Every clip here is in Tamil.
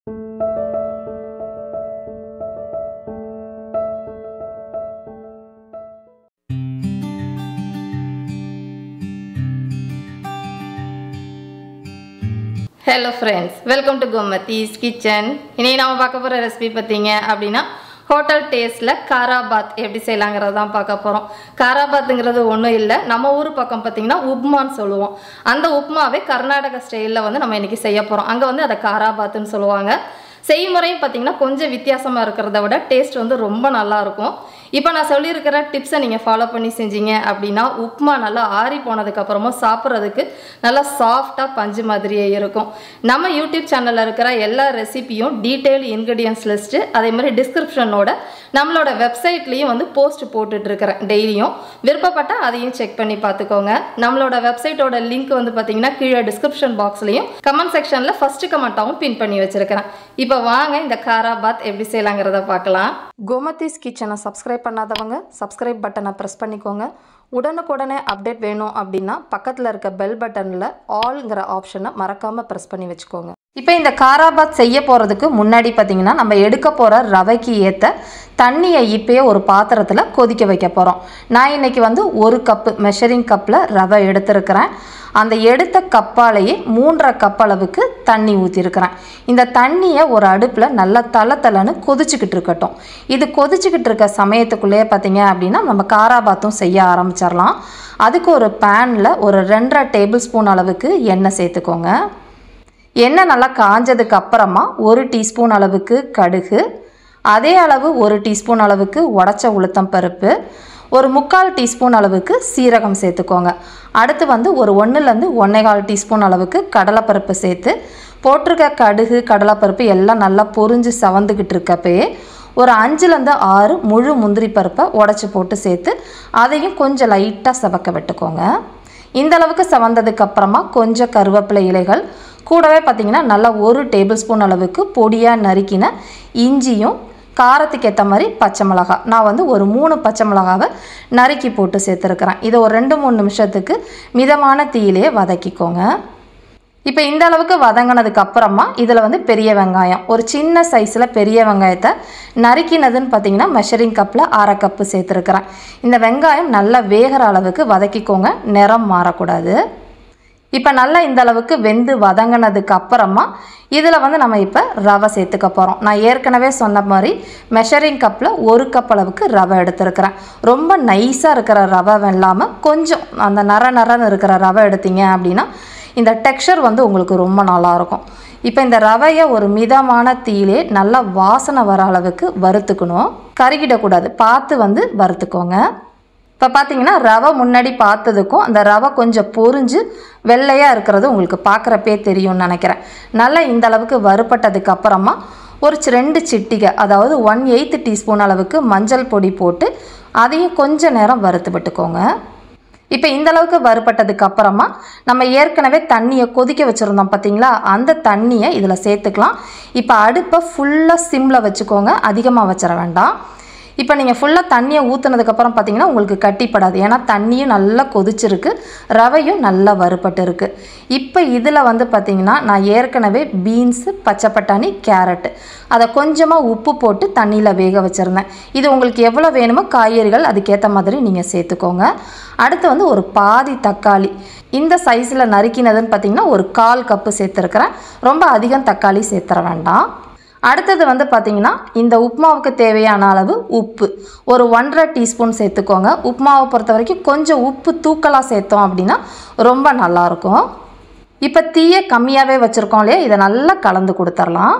hello friends welcome to Gomathi's kitchen இன்னைக்கு நம்ம பார்க்க போகிற ரெசிபி பார்த்தீங்க அப்படின்னா ஹோட்டல் டேஸ்ட்டில் காராபாத் எப்படி செய்யலாங்கிறது தான் பார்க்க போகிறோம் காராபாத்துங்கிறது ஒன்றும் இல்லை நம்ம ஊர் பக்கம் பார்த்தீங்கன்னா உப்மான்னு சொல்லுவோம் அந்த உப்மாவே கர்நாடக ஸ்டைலில் வந்து நம்ம இன்னைக்கு செய்ய போகிறோம் அங்கே வந்து அதை காராபாத்துன்னு சொல்லுவாங்க செய்முறையும் பார்த்தீங்கன்னா கொஞ்சம் வித்தியாசமாக இருக்கிறத விட டேஸ்ட் வந்து ரொம்ப நல்லா இருக்கும் இப்போ நான் சொல்லியிருக்கிற டிப்ஸை நீங்கள் ஃபாலோ பண்ணி செஞ்சீங்க அப்படின்னா உப்மா நல்லா ஆறி போனதுக்கப்புறமா சாப்பிட்றதுக்கு நல்லா சாஃப்டாக பஞ்சு மாதிரியே இருக்கும் நம்ம யூடியூப் சேனலில் இருக்கிற எல்லா ரெசிபியும் டீட்டெயில் இன்க்ரீடியன்ஸ் லிஸ்ட்டு அதே மாதிரி டிஸ்கிரிப்ஷனோட நம்மளோட வெப்சைட்லேயும் வந்து போஸ்ட் போட்டுட்ருக்கிறேன் டெய்லியும் விருப்பப்பட்டால் அதையும் செக் பண்ணி பார்த்துக்கோங்க நம்மளோட வெப்சைட்டோட லிங்க் வந்து பார்த்தீங்கன்னா கீழே டிஸ்கிரிப்ஷன் பாக்ஸ்லையும் கமெண்ட் செக்ஷனில் ஃபஸ்ட்டு கமெண்ட்டாகவும் பின் பண்ணி வச்சுருக்கிறேன் இப்போ வாங்க இந்த காராபாத் எப்படி செய்யலாங்கிறத பார்க்கலாம் கோமதிஸ் கிச்சனை சப்ஸ்கிரைப் பண்ணாதவங்க சப்ஸ்கிரைப் பட்டனை ப்ரெஸ் பண்ணிக்கோங்க உடனுக்குடனே அப்டேட் வேணும் அப்படின்னா பக்கத்தில் இருக்க பெல் பட்டனில் ஆல்ங்கிற ஆப்ஷனை மறக்காமல் ப்ரெஸ் பண்ணி வச்சுக்கோங்க இப்போ இந்த காராபாத் செய்ய போகிறதுக்கு முன்னாடி பார்த்தீங்கன்னா நம்ம எடுக்க போகிற ரவைக்கு ஏற்ற தண்ணியை இப்பயே ஒரு பாத்திரத்தில் கொதிக்க வைக்க போகிறோம் நான் இன்னைக்கு வந்து ஒரு கப்பு மெஷரிங் கப்பில் ரவை எடுத்திருக்கிறேன் அந்த எடுத்த கப்பாலேயே மூன்றரை கப் அளவுக்கு தண்ணி ஊற்றிருக்கிறேன் இந்த தண்ணியை ஒரு அடுப்பில் நல்லா தலை தலைன்னு கொதிச்சுக்கிட்டு இருக்கட்டும் இது கொதிச்சுக்கிட்டு இருக்க சமயத்துக்குள்ளேயே பார்த்தீங்க அப்படின்னா நம்ம காராபாத்தும் செய்ய ஆரம்பிச்சிடலாம் அதுக்கு ஒரு பேனில் ஒரு ரெண்டரை டேபிள் ஸ்பூன் அளவுக்கு எண்ணெய் சேர்த்துக்கோங்க எண்ணெய் நல்லா காஞ்சதுக்கு அப்புறமா ஒரு டீஸ்பூன் அளவுக்கு கடுகு அதே அளவு ஒரு டீஸ்பூன் அளவுக்கு உடச்ச உளுத்தம் பருப்பு ஒரு முக்கால் டீஸ்பூன் அளவுக்கு சீரகம் சேர்த்துக்கோங்க அடுத்து வந்து ஒரு ஒன்றுலேருந்து ஒன்றேகால் டீஸ்பூன் அளவுக்கு கடலைப்பருப்பு சேர்த்து போட்டிருக்க கடுகு கடலைப்பருப்பு எல்லாம் நல்லா பொரிஞ்சு சவந்துக்கிட்டு இருக்கப்பயே ஒரு அஞ்சுலேருந்து ஆறு முழு முந்திரி பருப்பை உடச்சி போட்டு சேர்த்து அதையும் கொஞ்சம் லைட்டாக செவக்க விட்டுக்கோங்க இந்த அளவுக்கு செவந்ததுக்கு அப்புறமா கொஞ்சம் கருவேப்பிலை இலைகள் கூடவே பார்த்திங்கன்னா நல்லா ஒரு டேபிள் ஸ்பூன் அளவுக்கு பொடியாக நறுக்கின இஞ்சியும் காரத்துக்கு ஏற்ற மாதிரி பச்சை மிளகா நான் வந்து ஒரு மூணு பச்சை மிளகாவை நறுக்கி போட்டு சேர்த்துருக்குறேன் இதை ஒரு ரெண்டு மூணு நிமிஷத்துக்கு மிதமான தீயிலே வதக்கிக்கோங்க இப்போ இந்த அளவுக்கு வதங்கினதுக்கு அப்புறமா இதில் வந்து பெரிய வெங்காயம் ஒரு சின்ன சைஸில் பெரிய வெங்காயத்தை நறுக்கினதுன்னு பார்த்தீங்கன்னா மெஷரிங் கப்பில் அரை கப்பு சேர்த்துருக்குறேன் இந்த வெங்காயம் நல்லா வேகிற அளவுக்கு வதக்கிக்கோங்க நிறம் மாறக்கூடாது இப்போ நல்லா இந்த அளவுக்கு வெந்து வதங்கினதுக்கு அப்புறமா இதில் வந்து நம்ம இப்போ ரவை சேர்த்துக்க போகிறோம் நான் ஏற்கனவே சொன்ன மாதிரி மெஷரிங் கப்பில் ஒரு கப் அளவுக்கு ரவை எடுத்துருக்கிறேன் ரொம்ப நைஸாக இருக்கிற ரவை இல்லாமல் கொஞ்சம் அந்த நர நரன்னு இருக்கிற ரவை எடுத்தீங்க அப்படின்னா இந்த டெக்ஸ்சர் வந்து உங்களுக்கு ரொம்ப நல்லாயிருக்கும் இப்போ இந்த ரவையை ஒரு மிதமான தீயிலே நல்லா வாசனை வர அளவுக்கு வறுத்துக்கணும் கருகிடக்கூடாது பார்த்து வந்து வறுத்துக்கோங்க இப்போ பார்த்தீங்கன்னா ரவை முன்னாடி பார்த்ததுக்கும் அந்த ரவை கொஞ்சம் பொரிஞ்சு வெள்ளையாக இருக்கிறது உங்களுக்கு பார்க்குறப்பே தெரியும்னு நினைக்கிறேன் நல்லா இந்த அளவுக்கு வறுப்பட்டதுக்கு அப்புறமா ஒரு சி- ரெண்டு சிட்டிகை அதாவது ஒன் எயித்து டீஸ்பூன் அளவுக்கு மஞ்சள் பொடி போட்டு அதையும் கொஞ்ச நேரம் வறுத்து விட்டுக்கோங்க இப்போ இந்த அளவுக்கு வறுப்பட்டதுக்கு அப்புறமா நம்ம ஏற்கனவே தண்ணியை கொதிக்க வச்சுருந்தோம் பார்த்தீங்களா அந்த தண்ணியை இதில் சேர்த்துக்கலாம் இப்போ அடுப்பை ஃபுல்லாக சிம்மில் வச்சுக்கோங்க அதிகமாக வச்சிட வேண்டாம் இப்போ நீங்கள் ஃபுல்லாக தண்ணியை ஊற்றுனதுக்கப்புறம் பார்த்தீங்கன்னா உங்களுக்கு கட்டிப்படாது ஏன்னா தண்ணியும் நல்லா கொதிச்சிருக்கு ரவையும் நல்லா வறுபட்டு இருக்கு இப்போ இதில் வந்து பார்த்தீங்கன்னா நான் ஏற்கனவே பீன்ஸு பச்சை பட்டாணி கேரட்டு அதை கொஞ்சமாக உப்பு போட்டு தண்ணியில் வேக வச்சுருந்தேன் இது உங்களுக்கு எவ்வளோ வேணுமோ காய்கறிகள் அதுக்கேற்ற மாதிரி நீங்கள் சேர்த்துக்கோங்க அடுத்து வந்து ஒரு பாதி தக்காளி இந்த சைஸில் நறுக்கினதுன்னு பார்த்தீங்கன்னா ஒரு கால் கப்பு சேர்த்துருக்கிறேன் ரொம்ப அதிகம் தக்காளி சேர்த்துற வேண்டாம் அடுத்தது வந்து பார்த்தீங்கன்னா இந்த உப்புமாவுக்கு தேவையான அளவு உப்பு ஒரு ஒன்றரை டீஸ்பூன் சேர்த்துக்கோங்க உப்புமாவை பொறுத்த வரைக்கும் கொஞ்சம் உப்பு தூக்கலாக சேர்த்தோம் அப்படின்னா ரொம்ப நல்லாயிருக்கும் இப்போ தீயை கம்மியாகவே வச்சுருக்கோம் இல்லையா இதை நல்லா கலந்து கொடுத்துர்லாம்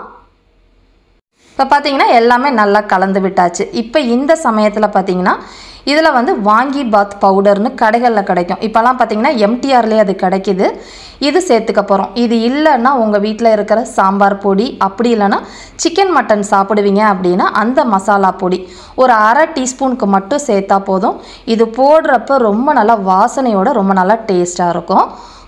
இப்போ பார்த்தீங்கன்னா எல்லாமே நல்லா கலந்து விட்டாச்சு இப்போ இந்த சமயத்தில் பார்த்தீங்கன்னா இதில் வந்து வாங்கி பாத் பவுடர்னு கடைகளில் கிடைக்கும் இப்போல்லாம் பார்த்தீங்கன்னா எம்டிஆர்லேயே அது கிடைக்கிது இது சேர்த்துக்க போகிறோம் இது இல்லைன்னா உங்கள் வீட்டில் இருக்கிற சாம்பார் பொடி அப்படி இல்லைன்னா சிக்கன் மட்டன் சாப்பிடுவீங்க அப்படின்னா அந்த மசாலா பொடி ஒரு அரை டீஸ்பூனுக்கு மட்டும் சேர்த்தா போதும் இது போடுறப்ப ரொம்ப நல்லா வாசனையோட ரொம்ப நல்லா டேஸ்ட்டாக இருக்கும்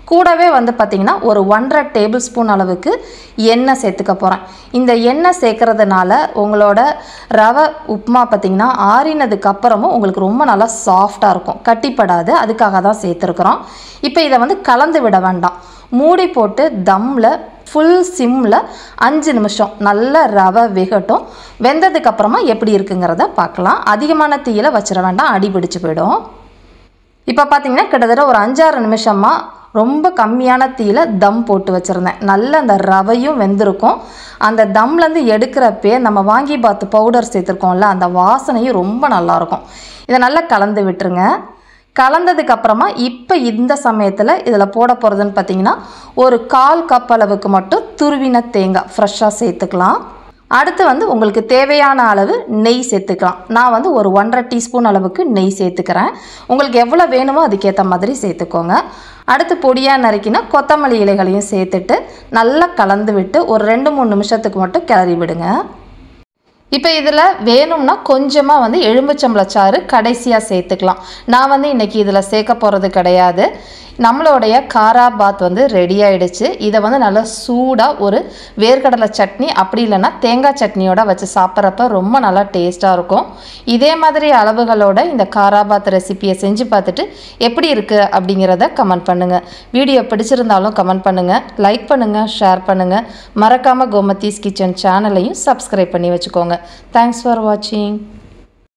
கூடவே வந்து பார்த்திங்கன்னா ஒரு ஒன்றரை டேபிள் ஸ்பூன் அளவுக்கு எண்ணெய் சேர்த்துக்க போகிறேன் இந்த எண்ணெய் சேர்க்கறதுனால உங்களோட ரவை உப்புமா பார்த்திங்கன்னா ஆறினதுக்கு அப்புறமும் உங்களுக்கு ரொம்ப நல்லா சாஃப்டாக இருக்கும் கட்டிப்படாது அதுக்காக தான் சேர்த்துருக்குறோம் இப்போ இதை வந்து கலந்து விட வேண்டாம் மூடி போட்டு தம்மில் ஃபுல் சிம்மில் அஞ்சு நிமிஷம் நல்ல ரவை வேகட்டும் வெந்ததுக்கு அப்புறமா எப்படி இருக்குங்கிறத பார்க்கலாம் அதிகமான தீயில வச்சிட வேண்டாம் அடி பிடிச்சு போயிடும் இப்போ பார்த்தீங்கன்னா கிட்டத்தட்ட ஒரு அஞ்சாறு நிமிஷமாக ரொம்ப கம்மியான தீயில தம் போட்டு வச்சுருந்தேன் நல்ல அந்த ரவையும் வெந்திருக்கும் அந்த தம்லேருந்து எடுக்கிறப்பே நம்ம வாங்கி பார்த்து பவுடர் சேர்த்துருக்கோம்ல அந்த வாசனையும் ரொம்ப நல்லாயிருக்கும் இதை நல்லா கலந்து விட்டுருங்க கலந்ததுக்கு அப்புறமா இப்போ இந்த சமயத்தில் இதில் போட போகிறதுன்னு பார்த்தீங்கன்னா ஒரு கால் கப் அளவுக்கு மட்டும் துருவின தேங்காய் ஃப்ரெஷ்ஷாக சேர்த்துக்கலாம் அடுத்து வந்து உங்களுக்கு தேவையான அளவு நெய் சேர்த்துக்கலாம் நான் வந்து ஒரு ஒன்றரை டீஸ்பூன் அளவுக்கு நெய் சேர்த்துக்கிறேன் உங்களுக்கு எவ்வளோ வேணுமோ அதுக்கேற்ற மாதிரி சேர்த்துக்கோங்க அடுத்து பொடியாக நறுக்கினா கொத்தமல்லி இலைகளையும் சேர்த்துட்டு நல்லா கலந்து விட்டு ஒரு ரெண்டு மூணு நிமிஷத்துக்கு மட்டும் கிளறி விடுங்க இப்போ இதில் வேணும்னா கொஞ்சமாக வந்து எலும்புச்சம்பளச்சாறு கடைசியாக சேர்த்துக்கலாம் நான் வந்து இன்றைக்கி இதில் சேர்க்க போகிறது கிடையாது நம்மளுடைய காரா பாத் வந்து ரெடி ஆயிடுச்சு இதை வந்து நல்லா சூடாக ஒரு வேர்க்கடலை சட்னி அப்படி இல்லைன்னா தேங்காய் சட்னியோட வச்சு சாப்பிட்றப்ப ரொம்ப நல்லா டேஸ்ட்டாக இருக்கும் இதே மாதிரி அளவுகளோட இந்த காரா பாத் ரெசிபியை செஞ்சு பார்த்துட்டு எப்படி இருக்குது அப்படிங்கிறத கமெண்ட் பண்ணுங்கள் வீடியோ பிடிச்சிருந்தாலும் கமெண்ட் பண்ணுங்கள் லைக் பண்ணுங்கள் ஷேர் பண்ணுங்கள் மறக்காமல் கோமத்தீஸ் கிச்சன் சேனலையும் சப்ஸ்கிரைப் பண்ணி வச்சுக்கோங்க தேங்க்ஸ் ஃபார் வாட்சிங்